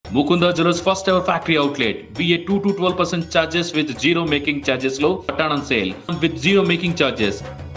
Mukunda Jewelers first ever factory outlet. BA 2 to 12% charges with zero making charges low. Return on sale with zero making charges.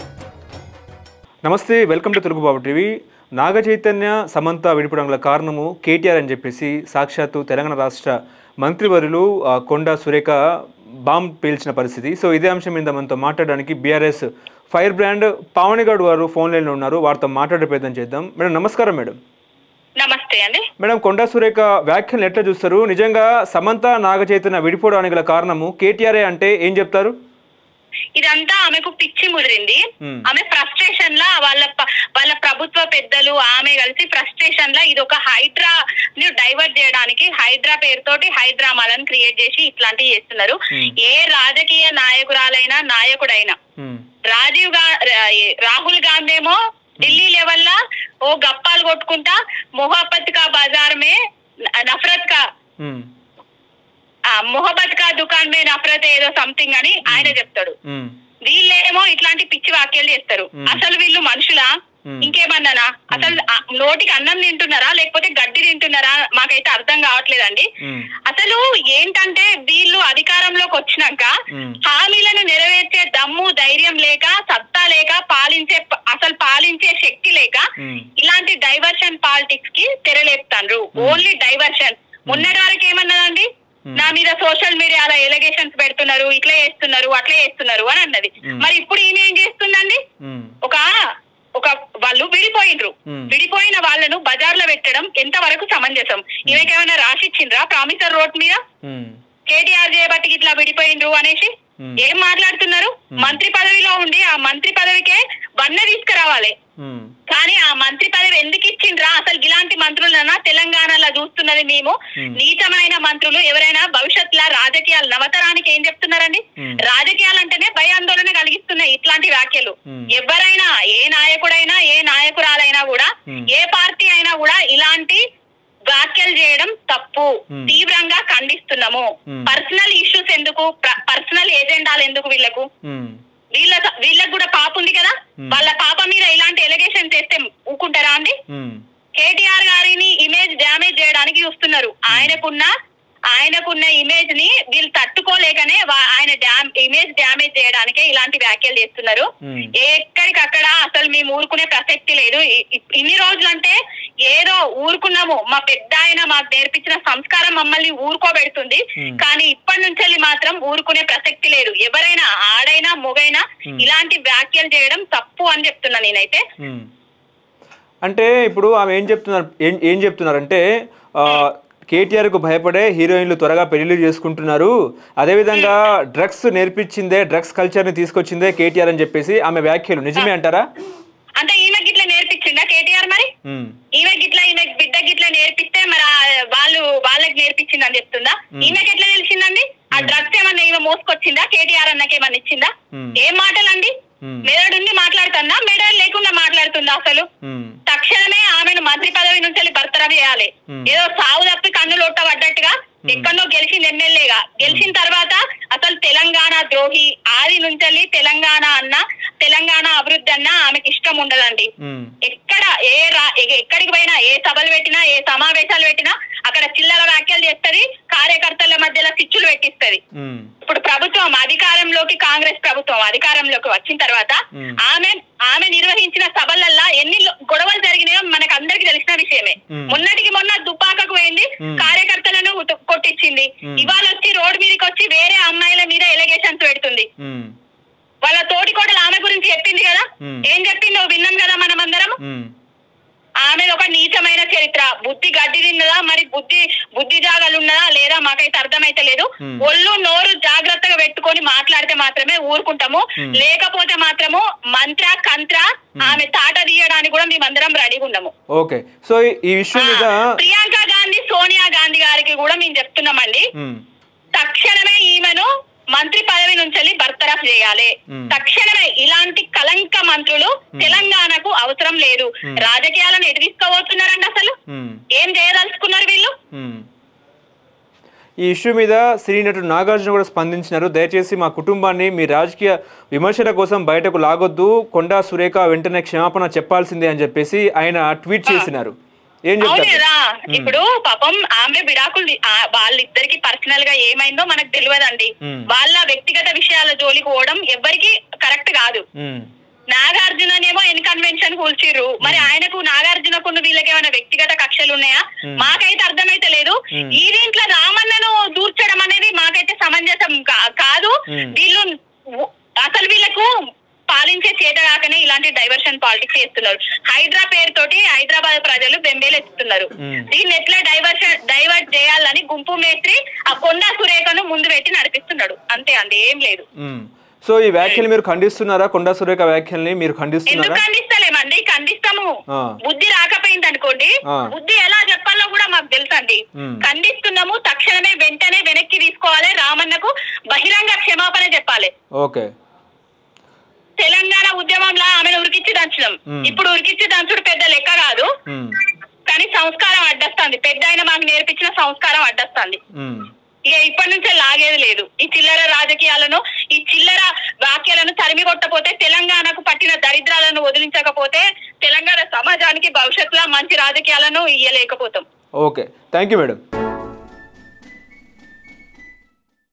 నమస్తే welcome to Telugu Babu TV Naga Chaitanya Samantha విడిపడం గల కారణము కేటీఆర్ అని చెప్పేసి సాక్షాత్తు తెలంగాణ రాష్ట్ర మంత్రివర్యులు ఆ, కొండా సురేఖ బాంబ్ పేల్చిన పరిస్థితి సో ఇదే అంశం మీద మనతో మాట్లాడడానికి బీఆర్ఎస్ ఫైర్ బ్రాండ్ పావనిగౌడ్ గారు ఫోన్ లైన్లో ఉన్నారు వారితో మాట్లాడే ప్రయత్నం చేద్దాం మేడం నమస్కారం మేడం నమస్తే అండి మేడం కొండా సురేఖ వ్యాఖ్యలు ఎట్లా చూస్తారు నిజంగా సమంత నాగ చైతన్య విడిపోవడానికి గల కారణము కేటీఆర్ఏ అంటే ఏం చెప్తారు ఇదంతా ఆమెకు పిచ్చి ముదిరింది Hmm. ఆమె ఫ్రస్ట్రేషన్ లా వాళ్ళ ప- వాళ్ళ ప్రభుత్వ పెద్దలు ఆమె కలిసి ఫ్రస్ట్రేషన్ లా ఇది ఒక హైడ్రా ని డైవర్ట్ చేయడానికి హైడ్రా పేరుతోటి హైడ్రామాలను క్రియేట్ చేసి ఇట్లాంటివి చేస్తున్నారు Hmm. ఏ రాజకీయ నాయకురాలైనా నాయకుడైనా ఉమ్, రాజీవ్ గా రా- రాహుల్ గాంధీ ఏమో ఢిల్లీ లెవెల్ లా ఓ గప్పాలు కొట్టుకుంటా మొహబ్బత్ కా బజార్ మే నఫరత్ కా ఉమ్, ఆ, మొహబ్బత్ కా దుకాన్ మే నఫరత్ ఏదో సంథింగ్ అని ఆయన చెప్తాడు ఉమ్, వీళ్ళేమో ఇట్లాంటి పిచ్చి వాక్యాలు చేస్తారు మ్మ్. అసలు వీళ్ళు మనుషులా మ్మ్. ఇంకేమన్నానా అసలు ఆ నోటికి అన్నం తింటున్నారా లేకపోతే గడ్డి తింటున్నారా మాకైతే అర్థం కావట్లేదండి ఉమ్, అసలు ఏంటంటే వీళ్ళు అధికారంలోకి వచ్చినాక మ్మ్. హామీలను నెరవేర్చే దమ్ము ధైర్యం లేక సత్తా లేక పాలించే అసలు పాలించే శక్తి లేక మ్మ్. ఇలాంటి డైవర్షన్ పాలిటిక్స్ కి తెరలేపుతాండ్రు ఓన్లీ డైవర్షన్ మొన్నటి వరకు ఏమన్నదండి నా మీద సోషల్ మీడియాలో ఎలిగేషన్స్ పెడుతున్నారు ఇట్లా చేస్తున్నారు అట్లా చేస్తున్నారు అని అన్నది మ్మ్. మరి ఇప్పుడు ఈమె ఏం చేస్తుందండి ఉమ్, ఒక ఒక వాళ్ళు విడిపోయిండ్రు మ్మ్. విడిపోయిన వాళ్ళను బజార్లో పెట్టడం ఎంత వరకు సమంజసం ఈమెకేమైనా రాసిచ్చిండ్రా ప్రామిసర్ రోడ్ మీద ఉమ్, కేటీఆర్ చేయబట్టి ఇట్లా విడిపోయిండ్రు అనేసి మ్మ్. ఏం మాట్లాడుతున్నారు మంత్రి పదవిలో ఉండి ఆ మంత్రి పదవికే వన్న తీసుకురావాలి ఉమ్, కానీ ఆ మంత్రి పదవి ఎందుకు ఇచ్చిండ్రా అసలు ఇలాంటి మంత్రులన్నా తెలంగాణలో చూస్తున్నది మేము Hmm. నీచమైన మంత్రులు ఎవరైనా భవిష్యత్తులో రాజకీయాలు నవతరానికి ఏం చెప్తున్నారండి Hmm. రాజకీయాలంటేనే భయాందోళన కలిగిస్తున్నాయి ఇట్లాంటి వ్యాఖ్యలు Hmm. ఎవరైనా ఏ నాయకుడైనా ఏ నాయకురాలైనా కూడా Hmm. ఏ పార్టీ అయినా కూడా ఇలాంటి వ్యాఖ్యలు చేయడం తప్పు Hmm. తీవ్రంగా ఖండిస్తున్నాము Hmm. పర్సనల్ ఇష్యూస్ ఎందుకు పర్సనల్ ఏజెండాలు ఎందుకు వీళ్ళకు ఉమ్, వీళ్ళ వీళ్ళకి కూడా పాప ఉంది కదా Hmm. వాళ్ళ పాప మీద ఇలాంటి ఎలిగేషన్ చేస్తే ఊకుంటారా అండి ఉమ్, కేటీఆర్ గారిని ఇమేజ్ డ్యామేజ్ చేయడానికి చూస్తున్నారు ఆయనకున్న ఆయనకున్న ఇమేజ్ ని వీళ్ళు తట్టుకోలేకనే వా- ఆయన డ్యామ్ ఇమేజ్ డ్యామేజ్ చేయడానికే ఇలాంటి వ్యాఖ్యలు చేస్తున్నారు Hmm. ఎక్కడికక్కడ అసలు మేము ఊరుకునే ప్రసక్తి లేదు ఇ- ఇ- ఇన్ని రోజులంటే ఏదో ఊరుకున్నాము మా పెద్ద ఆయన మాకు నేర్పించిన సంస్కారం మమ్మల్ని ఊరుకోబెడుతుంది Hmm. కానీ ఇప్పటి నుంచి మాత్రం ఊరుకునే ప్రసక్తి లేదు ఎవరైనా ఆడైనా మొగైనా Hmm. ఇలాంటి వ్యాఖ్యలు చేయడం తప్పు అని చెప్తున్నా నేనైతే ఉమ్. అంటే ఇప్పుడు ఆమె ఏం చెప్తున్నారు ఏం ఏం చెప్తున్నారంటే ఆ, కేటీఆర్కు భయపడే హీరోయిన్లు త్వరగా పెళ్లిళ్ళు చేసుకుంటున్నారు అదేవిధంగా డ్రగ్స్ నేర్పించిందే డ్రగ్స్ కల్చర్ని తీసుకొచ్చిందే కేటీఆర్ అని చెప్పేసి ఆమె వ్యాఖ్యలు నిజమే అంటారా అంటే ఈమె గిట్ల నేర్పించిందా కేటీఆర్ మరి ఉమ్, ఈమె గిట్ల ఈమె బిడ్డ గిట్ల నేర్పిస్తే మరి ఆ వాళ్ళు వాళ్ళకి నేర్పించింది అని చెప్తుందా ఈమెకి ఎట్లా తెలిసిందండి ఆ డ్రగ్స్ ఏమన్నా ఈమె మోసుకొచ్చిందా కేటీఆర్ అన్నకి ఏమన్నా ఇచ్చిందా Hmm. ఏం మాటలండి Hmm. మెదడుండి మాట్లాడుతుందా మెదడు లేకుండా మాట్లాడుతుందా అసలు ఉమ్, తక్షణమే ఆమెను మంత్రి పదవి నుంచి వెళ్ళి బర్తరఫ్ చేయాలి Hmm. ఏదో సాగు తప్పి కన్నులు పడ్డట్టుగా ఎక్కడో గెలిచింది ఎమ్మెల్యేగా గెలిచిన తర్వాత అసలు తెలంగాణ ద్రోహి ఆది నుంచి తెలంగాణ అన్న తెలంగాణ అభివృద్ధి అన్న ఆమెకి ఇష్టం ఉండదండి ఉమ్, ఎక్కడ ఏ రా ఎ- ఎక్కడికి పోయినా ఏ సభలు పెట్టినా ఏ సమావేశాలు పెట్టినా అక్కడ చిల్లర వ్యాఖ్యలు చేస్తది కార్యకర్తల మధ్యలో చిచ్చులు పెట్టిస్తది ఉమ్, ఇప్పుడు ప్రభుత్వం అధికారంలోకి కాంగ్రెస్ ప్రభుత్వం అధికారంలోకి వచ్చిన తర్వాత Hmm. ఆమె ఆమె నిర్వహించిన సభలల్లా ఎన్ని లో- గొడవలు జరిగినాయో మనకు అందరికి తెలిసిన విషయమే Hmm. మొన్నటికి మొన్న దుబ్బాకకు పోయింది Hmm. కార్యకర్తలను ఉత- కొట్టించింది Hmm. ఇవాళ వచ్చి రోడ్డు మీదకి వచ్చి వేరే అమ్మాయిల మీద ఎలిగేషన్స్ పెడుతుంది ఉమ్, వాళ్ళ తోటి కోడలు ఆమె గురించి చెప్పింది కదా Hmm. ఏం చెప్పిందో విన్నాం కదా మనం అందరం ఉమ్, ఆమె ఒక నీచమైన చరిత్ర బుద్ధి గడ్డి తిన్నదా మరి బుద్ధి బుద్ధి జాగాలు ఉన్నదా లేదా మాకైతే అర్థమైతే లేదు Hmm. ఒళ్ళు నోరు జాగ్రత్తగా పెట్టుకొని మాట్లాడితే మాత్రమే ఊరుకుంటాము Hmm. లేకపోతే మాత్రము మంత్ర కంత్ర ఆమె తాట తీయడానికి కూడా మేమందరం రెడీగా ఉన్నాము ఓకే సో ఈ- ఈ విషయం మీద ఆ, ప్రియాంక గాంధీ సోనియా గాంధీ గారికి కూడా మేము చెప్తున్నామండి ఉమ్, తక్షణమే ఈమెను మంత్రి పదవి నుంచి బర్తరఫ్ చేయాలి Hmm. తక్షణమే ఇలాంటి కలంక మంత్రులు తెలంగాణకు అవసరం లేదు Hmm. రాజకీయాలను ఎటు తీసుకుపోతున్నారండి అసలు ఉమ్, ఏం చేయదలుచుకున్నారు వీళ్ళు ఉమ్. ఈ ఇష్యూ మీద సినీ నటుడు నాగార్జున కూడా స్పందించినారు దయచేసి మా కుటుంబాన్ని మీ రాజకీయ విమర్శల కోసం బయటకు లాగొద్దు కొండా సురేఖ వెంటనే క్షమాపణ చెప్పాల్సిందే అని చెప్పేసి ఆయన ట్వీట్ చేసినారు ఏం అవును చెప్తారు కదా ఇప్పుడు పాపం ఆమె విడాకులు తీ- ఆ వాళ్ళిద్దరికి పర్సనల్ గా ఏమైందో మనకు తెలియదండి మ్మ్. వాళ్ళ వ్యక్తిగత విషయాల జోలికి పోవడం ఎవరికి కరెక్ట్ కాదు ఉమ్, నాగార్జుననేమో ఇన్కన్వెన్షన్ కూల్చిర్రు మరి ఆయనకు నాగార్జునకు వీళ్ళకి ఏమైనా వ్యక్తిగత కక్షలు ఉన్నాయా మ్మ్. మాకైతే అర్థమైతే లేదు మ్మ్. ఈ దీంట్లో రామన్నను దూర్చడం అనేది మాకైతే సమంజసం కా- కాదు మ్మ్. వీళ్ళు ఉ- అసలు వీళ్ళకు పాలించే చేత కాకనే ఇలాంటి డైవర్షన్ పాలిటిక్స్ చేస్తున్నారు హైడ్రా పేరుతోటి హైదరాబాద్ ప్రజలు బెంబేలెత్తుతున్నారు మ్మ్. దీన్ని ఎట్లా డైవర్షన్ డైవర్ట్ చేయాలని గుంపు మేస్త్రి ఆ కొండా సురేఖను ముందు పెట్టి నడిపిస్తున్నాడు అంతే అండి ఏం లేదు ఉమ్. సో ఈ వ్యాఖ్యలు మీరు ఖండిస్తున్నారా కొండా సురేఖ వ్యాఖ్యల్ని మీరు ఎందుకు ఖండిస్తున్నారా ఖండిస్తలేమండి ఖండిస్తాము ఆ. బుద్ధి రాకపోయింది అనుకోండి ఆ. బుద్ధి ఎలా చెప్పాలో కూడా మాకు తెలుసండి మ్. ఖండిస్తున్నాము తక్షణమే వెంటనే వెనక్కి తీసుకోవాలి రామన్నకు బహిరంగ క్షమాపణ చెప్పాలి ఓకే తెలంగాణ ఉద్యమంలో ఆమెను ఉరికిచ్చి దంచడం మ్. ఇప్పుడు ఉరికిచ్చి దంచుడు పెద్ద లెక్క కాదు ఉమ్, కానీ సంస్కారం అడ్డస్తుంది పెద్ద ఆయన మాకు నేర్పించిన సంస్కారం అడ్డస్తుంది ఉమ్. ఇక ఇప్పటి నుంచే లాగేది లేదు ఈ చిల్లర రాజకీయాలను ఈ చిల్లర వాక్యాలను తరిమి కొట్టపోతే తెలంగాణకు పట్టిన దరిద్రాలను వదిలించకపోతే తెలంగాణ సమాజానికి భవిష్యత్తులో మంచి రాజకీయాలను ఇయ్యలేకపోతాం ఓకే థ్యాంక్ యూ మేడం